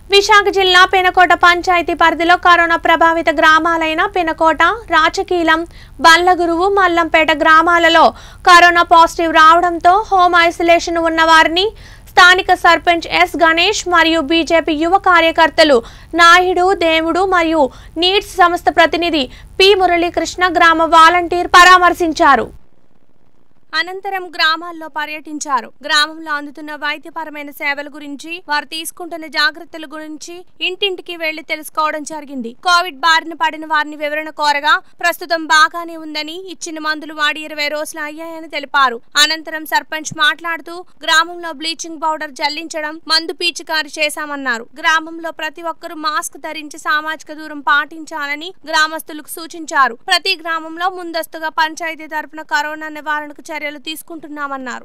విశాఖ జిల్లా పెనకోట పంచాయతీ పరిధిలో కరోనా ప్రభావిత గ్రామాలైన పెనకోట రాచకీలం బల్లగురువు మల్లంపేట గ్రామాలలో కరోనా పాజిటివ్ రావడంతో హోమ్ ఐసోలేషన్ ఉన్న వారిని స్థానిక సర్పంచ్ ఎస్ గణేష్ మరియు బీజేపీ యువ కార్యకర్తలు నాయుడు దేవుడు మరియు నీడ్స్ సంస్థ ప్రతినిధి పి మురళీకృష్ణ గ్రామ వాలంటీర్ పరామర్శించారు అనంతరం గ్రామాల్లో పర్యటించారు గ్రామంలో అందుతున్న వైద్యపరమైన సేవల గురించి వారు తీసుకుంటున్న జాగ్రత్తల గురించి ఇంటింటికి వెళ్లి తెలుసుకోవడం జరిగింది కోవిడ్ బారిన పడిన వారిని వివరణ కోరగా ప్రస్తుతం బాగానే ఉందని ఇచ్చిన మందులు వాడి ఇరవై రోజులు అయ్యాయని తెలిపారు అనంతరం సర్పంచ్ మాట్లాడుతూ గ్రామంలో బ్లీచింగ్ పౌడర్ జల్లించడం మందు పీచికారి చేశామన్నారు గ్రామంలో ప్రతి ఒక్కరూ మాస్క్ ధరించి సామాజిక దూరం పాటించాలని గ్రామస్తులకు సూచించారు ప్రతి గ్రామంలో ముందస్తుగా పంచాయతీ తరపున కరోనా నివారణకు చర్యలు తీసుకుంటున్నామన్నారు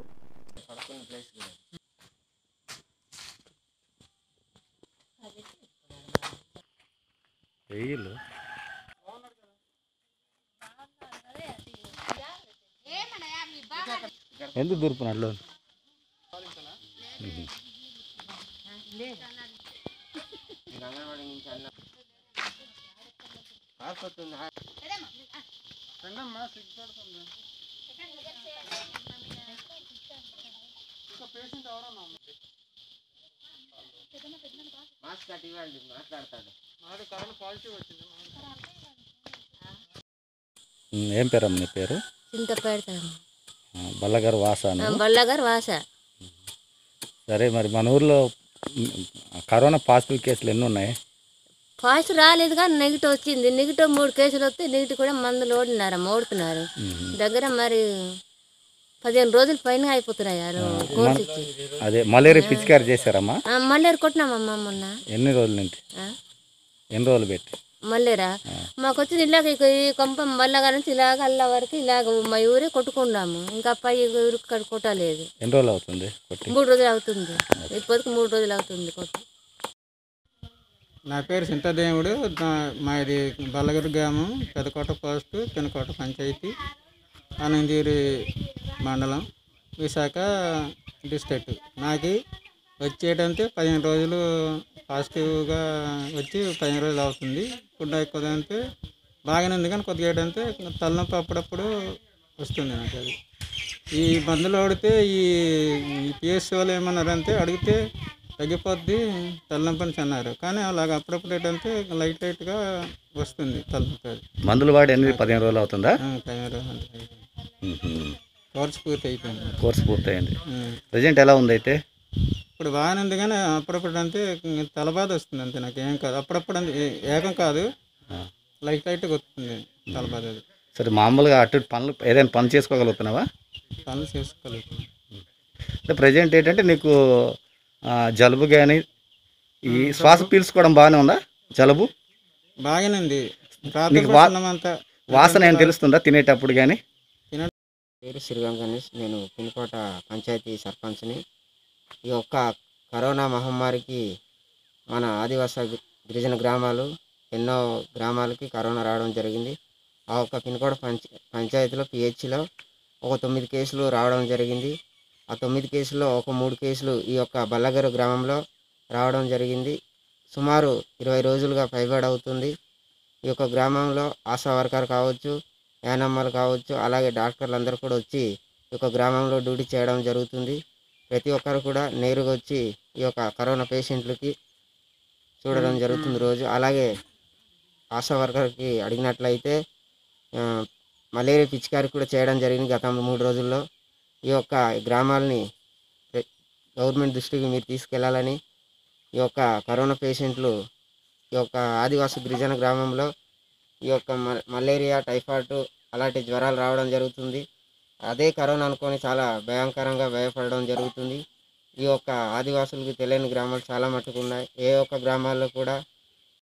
వెయ్యిలు ఎందుకు దూరుకున్నాడు ఏం పేరమ్మ నీ పేరు చింత పెడతాం ఆ, బల్లగారు వాసాను బళ్ళగారు వాస సరే మరి మన ఊర్లో మ్, కరోనా పాజిటివ్ కేసులు ఎన్ని ఉన్నాయి ఫాస్ట్ రాలేదు కానీ నెగిటివ్ వచ్చింది నెగిటివ్ మూడు కేసులు వస్తే నెగిటివ్ కూడా మందులు ఓడినారు ఓడుతున్నారు దగ్గర మరి పదిహేను రోజుల పైన అయిపోతున్నాయి ఆ రో- కోర్స్ ఇచ్చి అదే మలేరియా పిచికారి చేశారమ్మా ఆ, మల్లేరు కొట్టినామమ్మా మొన్న ఎన్ని రోజుల నుంచి ఆ, ఎన్ని రోజులు పెట్టి మల్లేరా మాకు వచ్చింది ఇలాగ ఇక ఈ కొంప మల్లగా నుంచి ఇలాగ అల్ల వరకు ఇలాగ మా ఊరే కొట్టుకున్నాము ఇంకా పై ఊరికి కట్టు కొట్టలేదు ఎన్ని రోజులు అవుతుంది కొట్టి మూడు రోజులు అవుతుంది ఇప్పటికి మూడు రోజులు అవుతుంది కొట్టు నా పేరు సింతదేవుడు నా- మాది బల్లగిరి గ్రామం పెదకోట పోస్టు పినకోట పంచాయతీ అనంతగిరి మండలం విశాఖ డిస్ట్రిక్ట్ నాకు వచ్చేటంటే పదిహేను రోజులు పాజిటివ్గా వచ్చి పదిహేను రోజులు అవుతుంది ఫుడ్ ఎక్కువ అంటే బాగానే ఉంది కానీ కొద్దిగా ఏంటంటే తలనొప్పి అప్పుడప్పుడు వస్తుంది నాకు అది ఈ మందులు వాడితే ఈ పిఎస్ వాళ్ళు ఏమన్నారంటే అడిగితే తగ్గిపోద్ది తలనొప్పి అని అన్నారు కానీ అలాగ అప్పుడప్పుడు ఏంటంటే లైట్ లైట్గా వస్తుంది తలనొప్పి అది మందులు వాడి ఎనిమిది పదిహేను రోజులు అవుతుందా ఆ, పదిహేను రోజులు అంతే అయిపోయింది. మ్మ్. కోర్స్ పూర్తి అయిపోయింది కోర్సు పూర్తయింది ఆ, ప్రజెంట్ ఎలా ఉంది అయితే ఇప్పుడు బాగానే ఉంది కానీ అప్పుడప్పుడు అంటే తలబాధ వస్తుంది అంతే నాకు ఏం కాదు అప్పుడప్పుడు అంతే ఏ- ఏకం కాదు లైట్ లైట్గా వస్తుంది తలబాధ అది సరే మామూలుగా అటు ఇటు పనులు ఏదైనా పని చేసుకోగలుగుతున్నావా పనులు చేసుకోగలుగుతుంది అంటే ప్రజెంట్ ఏంటంటే నీకు ఆ, జలుబు కానీ ఈ శ్వాస పీల్చుకోవడం బాగానే ఉందా జలుబు బాగానే ఉంది రాత్రి నీకు వా- అంతా వాసన ఏం తెలుస్తుందా తినేటప్పుడు కానీ పేరు శ్రీరామ్ గణేష్ నేను పిన్కోట పంచాయతీ సర్పంచ్ని ఈ యొక్క కరోనా మహమ్మారికి మన ఆదివాస గి- గిరిజన గ్రామాలు ఎన్నో గ్రామాలకి కరోనా రావడం జరిగింది ఆ ఒక్క పిన్కోట పంచ పంచాయతీలో పిహెచ్లో ఒక తొమ్మిది కేసులు రావడం జరిగింది ఆ తొమ్మిది కేసుల్లో ఒక మూడు కేసులు ఈ యొక్క బల్లగరు గ్రామంలో రావడం జరిగింది సుమారు ఇరవై రోజులుగా పైబడి అవుతుంది ఈ యొక్క గ్రామంలో ఆశా వర్కర్ కావచ్చు యానమ్మలు కావచ్చు అలాగే డాక్టర్లు అందరూ కూడా వచ్చి ఈ యొక్క గ్రామంలో డ్యూటీ చేయడం జరుగుతుంది ప్రతి ఒక్కరు కూడా నేరుగా వచ్చి ఈ యొక్క కరోనా పేషెంట్లకి చూడడం జరుగుతుంది రోజు అలాగే ఆశా వర్కర్కి అడిగినట్లయితే ఆ, మలేరియా పిచికారి కూడా చేయడం జరిగింది గత మూడు రోజుల్లో ఈ యొక్క గ్రామాలని ప్ర- గవర్నమెంట్ దృష్టికి మీరు తీసుకెళ్లాలని ఈ యొక్క కరోనా పేషెంట్లు ఈ యొక్క ఆదివాసి గిరిజన గ్రామంలో ఈ యొక్క మ- మలేరియా టైఫాయిడ్ అలాంటి జ్వరాలు రావడం జరుగుతుంది అదే కరోనా అనుకొని చాలా భయంకరంగా భయపడడం జరుగుతుంది ఈ యొక్క ఆదివాసులకు తెలియని గ్రామాలు చాలా మట్టుకు ఉన్నాయి ఏ ఒక్క గ్రామాల్లో కూడా